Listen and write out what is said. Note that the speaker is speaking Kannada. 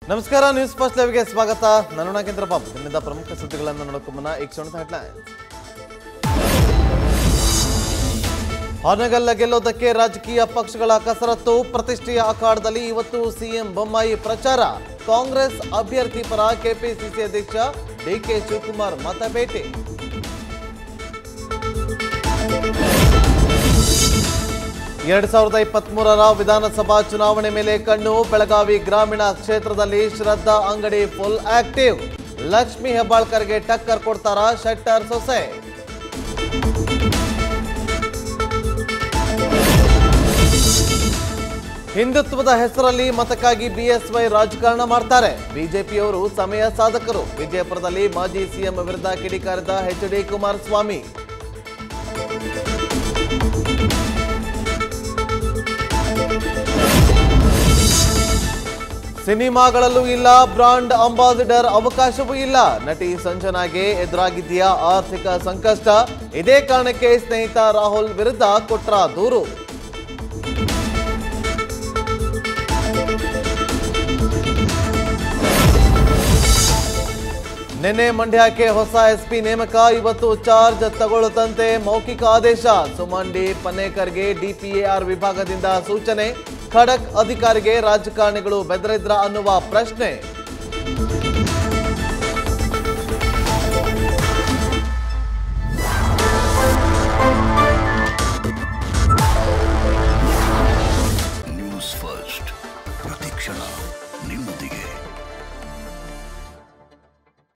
ನಮಸ್ಕಾರ ನ್ಯೂಸ್ ಫಸ್ಟ್ ಲೈವ್ಗೆ ಸ್ವಾಗತ ನಾನು ನಾಗೇಂದ್ರ ಬಾಬು ದಿನದ ಪ್ರಮುಖ ಸುದ್ದಿಗಳನ್ನು ನೋಡೋಕೆ ಮುನ್ನ ಈ ಕ್ಷಣದ ಹೆಡ್ಲೈನ್ ಹಾನಗಲ್ಲ ಗೆಲ್ಲೋದಕ್ಕೆ ರಾಜಕೀಯ ಪಕ್ಷಗಳ ಕಸರತ್ತು ಪ್ರತಿಷ್ಠೆಯ ಅಖಾಡದಲ್ಲಿ ಇವತ್ತು ಸಿಎಂ ಬೊಮ್ಮಾಯಿ ಪ್ರಚಾರ ಕಾಂಗ್ರೆಸ್ ಅಭ್ಯರ್ಥಿ ಪರ ಕೆಪಿಸಿಸಿ ಅಧ್ಯಕ್ಷ ಡಿಕೆ ಶಿವಕುಮಾರ್ ಮತಬೇಟೆ ಎರಡ್ ಸಾವಿರದ ಇಪ್ಪತ್ಮೂರರ ವಿಧಾನಸಭಾ ಚುನಾವಣೆ ಮೇಲೆ ಕಣ್ಣು ಬೆಳಗಾವಿ ಗ್ರಾಮೀಣ ಕ್ಷೇತ್ರದಲ್ಲಿ ಶ್ರದ್ಧಾ ಅಂಗಡಿ ಫುಲ್ ಆಕ್ಟಿವ್ ಲಕ್ಷ್ಮಿ ಹೆಬ್ಬಾಳ್ಕರ್ಗೆ ಟಕ್ಕರ್ ಕೊಡ್ತಾರ ಶೆಟ್ಟರ್ ಸೊಸೆ ಹಿಂದುತ್ವದ ಹೆಸರಲ್ಲಿ ಮತಕ್ಕಾಗಿ ಬಿಎಸ್ವೈ ರಾಜಕಾರಣ ಮಾಡ್ತಾರೆ ಬಿಜೆಪಿಯವರು ಸಮಯ ಸಾಧಕರು ವಿಜಯಪುರದಲ್ಲಿ ಮಾಜಿ ಸಿಎಂ ವಿರುದ್ಧ ಕಿಡಿಕಾರಿದ ಎಚ್ ಡಿ ಕುಮಾರಸ್ವಾಮಿ ಸಿನಿಮಾಗಳಲ್ಲೂ ಇಲ್ಲ ಬ್ರಾಂಡ್ ಅಂಬಾಸಿಡರ್ ಅವಕಾಶವೂ ಇಲ್ಲ ನಟಿ ಸಂಜನಾಗೆ ಎದುರಾಗಿದೆಯಾ ಆರ್ಥಿಕ ಸಂಕಷ್ಟ ಇದೇ ಕಾರಣಕ್ಕೆ ಸ್ನೇಹಿತ ರಾಹುಲ್ ವಿರುದ್ಧ ಕೊಟ್ರ ದೂರು ನಿನ್ನೆ ಮಂಡ್ಯಕ್ಕೆ ಹೊಸ ಎಸ್ಪಿ ನೇಮಕ ಇವತ್ತು ಚಾರ್ಜ್ ತಗೊಳ್ಳುತ್ತಂತೆ ಮೌಖಿಕ ಆದೇಶ ಸುಮಂಡಿ ಪನ್ನೇಕರ್ಗೆ ಡಿಪಿಎಆರ್ ವಿಭಾಗದಿಂದ ಸೂಚನೆ ಖಡಕ್ ಅಧಿಕಾರಿಗೆ ರಾಜಕಾರಣಿಗಳು ಬೆದರಿದ್ರ ಅನ್ನುವ ಪ್ರಶ್ನೆ